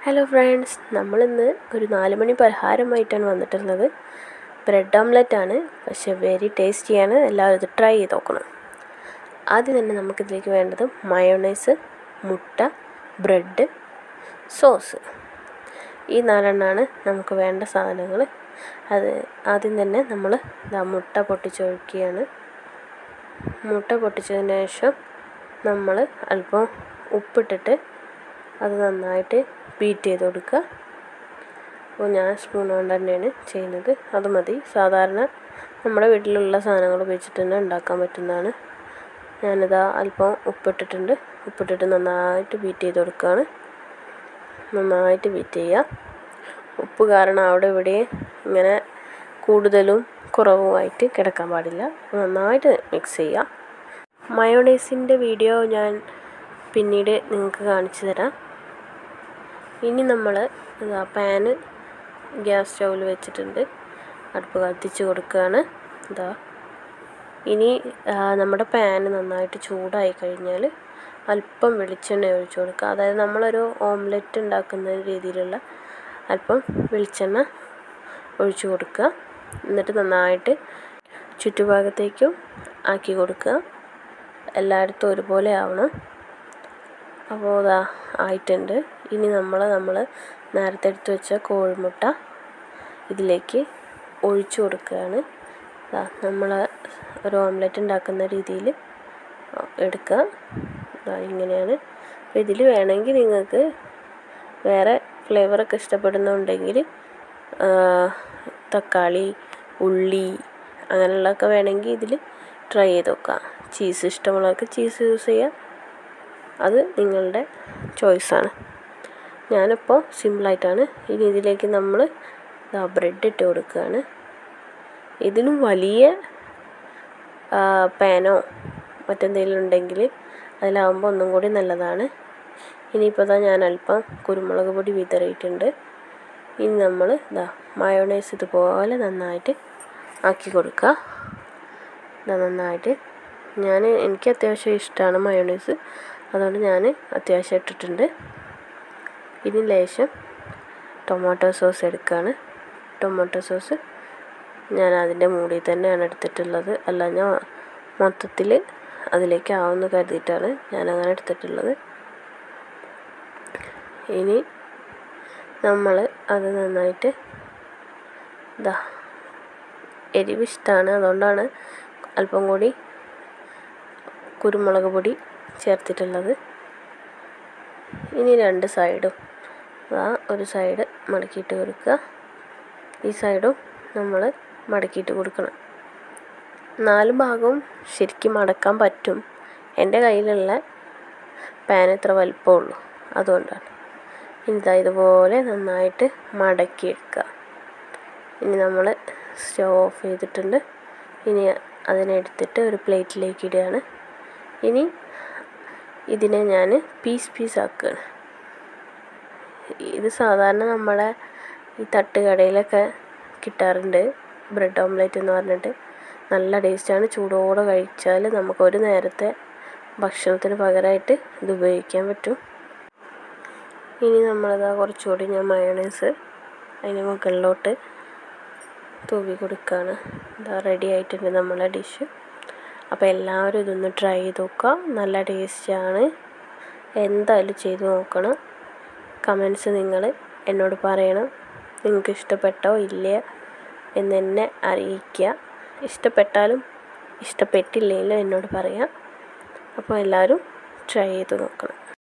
hello friends നമ്മളിന്ന് ഒരു നാല് മണി പലഹാരമായിട്ടാണ് വന്നിട്ടുള്ളത് ബ്രെഡ് ഓംലെറ്റ് ആണ് പക്ഷേ വെരി ടേസ്റ്റിയാണ് എല്ലാവരും ഇത് ട്രൈ ചെയ്ത് നോക്കണം ആദ്യം തന്നെ നമുക്കിതിലേക്ക് വേണ്ടത് മയോണൈസ് മുട്ട ബ്രെഡ് സോസ് ഈ നാലെണ്ണമാണ് നമുക്ക് വേണ്ട സാധനങ്ങൾ അത് ആദ്യം തന്നെ നമ്മൾ ഇതാ മുട്ട പൊട്ടിച്ചൊഴിക്കുകയാണ് മുട്ട പൊട്ടിച്ചതിന് ശേഷം നമ്മൾ അല്പം ഉപ്പിട്ടിട്ട് അത് നന്നായിട്ട് ബീറ്റ് ചെയ്ത് കൊടുക്കുക അപ്പോൾ ഞാൻ സ്പൂൺ കൊണ്ട് തന്നെയാണ് ചെയ്യുന്നത് അത് മതി സാധാരണ നമ്മുടെ വീട്ടിലുള്ള സാധനങ്ങൾ ഉപയോഗിച്ചിട്ട് തന്നെ ഉണ്ടാക്കാൻ പറ്റുന്നതാണ് ഞാനിതാ അല്പം ഉപ്പിട്ടിട്ടുണ്ട് ഉപ്പിട്ടിട്ട് നന്നായിട്ട് ബീറ്റ് ചെയ്ത് കൊടുക്കുകയാണ് നന്നായിട്ട് ബീറ്റ് ചെയ്യുക ഉപ്പ് കാരണം അവിടെ ഇവിടെ ഇങ്ങനെ കൂടുതലും കുറവുമായിട്ട് കിടക്കാൻ പാടില്ല നന്നായിട്ട് മിക്സ് ചെയ്യുക മയോണൈസിൻ്റെ വീഡിയോ ഞാൻ പിന്നീട് നിങ്ങൾക്ക് കാണിച്ചു തരാം ഇനി നമ്മൾ ഇതാ പാന് ഗ്യാസ് സ്റ്റൗവിൽ വെച്ചിട്ടുണ്ട് അടുപ്പ് കത്തിച്ച് കൊടുക്കുകയാണ് ഇതാ ഇനി നമ്മുടെ പാന് നന്നായിട്ട് ചൂടായി കഴിഞ്ഞാൽ അല്പം വെളിച്ചെണ്ണ ഒഴിച്ചു കൊടുക്കുക അതായത് നമ്മളൊരു ഓംലെറ്റ് ഉണ്ടാക്കുന്ന രീതിയിലുള്ള അല്പം വെളിച്ചെണ്ണ ഒഴിച്ചു കൊടുക്കുക എന്നിട്ട് നന്നായിട്ട് ചുറ്റുഭാഗത്തേക്കും ആക്കി കൊടുക്കുക എല്ലായിടത്തും ഒരുപോലെ ആവണം അപ്പോൾ ഇതാ ആയിട്ടുണ്ട് ഇനി നമ്മൾ നമ്മൾ നേരത്തെ എടുത്ത് വെച്ച കോഴിമുട്ട ഇതിലേക്ക് ഒഴിച്ചു കൊടുക്കുകയാണ് ഇതാ നമ്മൾ ഒരു ഓംലെറ്റ് ഉണ്ടാക്കുന്ന രീതിയിൽ എടുക്കുക ഇതാ ഇങ്ങനെയാണ് അപ്പോൾ ഇതിൽ വേണമെങ്കിൽ നിങ്ങൾക്ക് വേറെ ഫ്ലേവറൊക്കെ ഇഷ്ടപ്പെടുന്നുണ്ടെങ്കിൽ തക്കാളി ഉള്ളി അങ്ങനെയുള്ളതൊക്കെ വേണമെങ്കിൽ ഇതിൽ ട്രൈ ചെയ്ത് നോക്കാം ചീസ് ഇഷ്ടമുള്ളവർക്ക് ചീസ് യൂസ് ചെയ്യാം അത് നിങ്ങളുടെ ചോയ്സാണ് ഞാനിപ്പോൾ സിമ്പിളായിട്ടാണ് ഇനി ഇതിലേക്ക് നമ്മൾ ബ്രെഡ് ഇട്ട് കൊടുക്കുകയാണ് ഇതിനും വലിയ പാനോ മറ്റെന്തെങ്കിലും ഉണ്ടെങ്കിൽ അതിലാവുമ്പോൾ ഒന്നും കൂടി നല്ലതാണ് ഇനിയിപ്പോൾ ഇതാ ഞാൻ അല്പം കുരുമുളക് പൊടി വിതറിയിട്ടുണ്ട് ഇനി നമ്മൾ ഇതാ മയോണൈസ് ഇതുപോലെ നന്നായിട്ട് ആക്കി കൊടുക്കുക ഇതാ നന്നായിട്ട് ഞാൻ എനിക്ക് അത്യാവശ്യം ഇഷ്ടമാണ് മയോണൈസ് അതുകൊണ്ട് ഞാൻ അത്യാവശ്യം ഇട്ടിട്ടുണ്ട് ഇനി ലേശം ടൊമാറ്റോ സോസ് എടുക്കുകയാണ് ടൊമാറ്റോ സോസ് ഞാൻ അതിൻ്റെ മൂടിൽ തന്നെയാണ് എടുത്തിട്ടുള്ളത് അല്ല ഞാൻ മൊത്തത്തിൽ അതിലേക്ക് ആവുമെന്ന് കരുതിയിട്ടാണ് ഞാൻ അങ്ങനെ എടുത്തിട്ടുള്ളത് ഇനി നമ്മൾ അത് നന്നായിട്ട് ഇതാ എരിവ് ഇഷ്ടമാണ് അതുകൊണ്ടാണ് അല്പം കൂടി കുരുമുളക് പൊടി ചേർത്തിട്ടുള്ളത് ഇനി രണ്ട് സൈഡും ആ ഒരു സൈഡ് മടക്കിയിട്ട് കൊടുക്കുക ഈ സൈഡും നമ്മൾ മടക്കിയിട്ട് കൊടുക്കണം നാല് ഭാഗവും ശരിക്കും മടക്കാൻ പറ്റും എൻ്റെ കയ്യിലുള്ള പാൻ ഇത്ര വലിപ്പമുള്ളൂ അതുകൊണ്ടാണ് ഇതാ ഇതുപോലെ നന്നായിട്ട് മടക്കിയെടുക്കുക ഇനി നമ്മൾ സ്റ്റവ് ഓഫ് ചെയ്തിട്ടുണ്ട് ഇനി അതിനെടുത്തിട്ട് ഒരു പ്ലേറ്റിലേക്ക് ഇടുകയാണ് ഇനി ഇതിനെ ഞാൻ പീസ് പീസ് ആക്കുകയാണ് ഇത് സാധാരണ നമ്മുടെ ഈ തട്ടുകടയിലൊക്കെ കിട്ടാറുണ്ട് ബ്രെഡ് ഓംലെറ്റ് എന്ന് പറഞ്ഞിട്ട് നല്ല ടേസ്റ്റാണ് ചൂടോടെ കഴിച്ചാൽ നമുക്ക് ഒരു നേരത്തെ ഭക്ഷണത്തിന് പകരമായിട്ട് ഇത് ഉപയോഗിക്കാൻ പറ്റും ഇനി നമ്മളിതാ കുറച്ചുകൂടി ഞാൻ മയോണൈസ് അതിന് മുകളിലോട്ട് തൂവി കൊടുക്കുകയാണ് ഇതാ റെഡി ആയിട്ടുണ്ട് നമ്മളെ ഡിഷ് അപ്പോൾ എല്ലാവരും ഇതൊന്ന് ട്രൈ ചെയ്ത് നോക്കുക നല്ല ടേസ്റ്റാണ് എന്തായാലും ചെയ്ത് നോക്കണം കമൻസ് നിങ്ങൾ എന്നോട് പറയണം നിങ്ങൾക്ക് ഇഷ്ടപ്പെട്ടോ ഇല്ല എന്നെ അറിയിക്കുക ഇഷ്ടപ്പെട്ടാലും ഇഷ്ടപ്പെട്ടില്ലെങ്കിലും എന്നോട് പറയാം അപ്പോൾ എല്ലാവരും ട്രൈ ചെയ്ത് നോക്കണം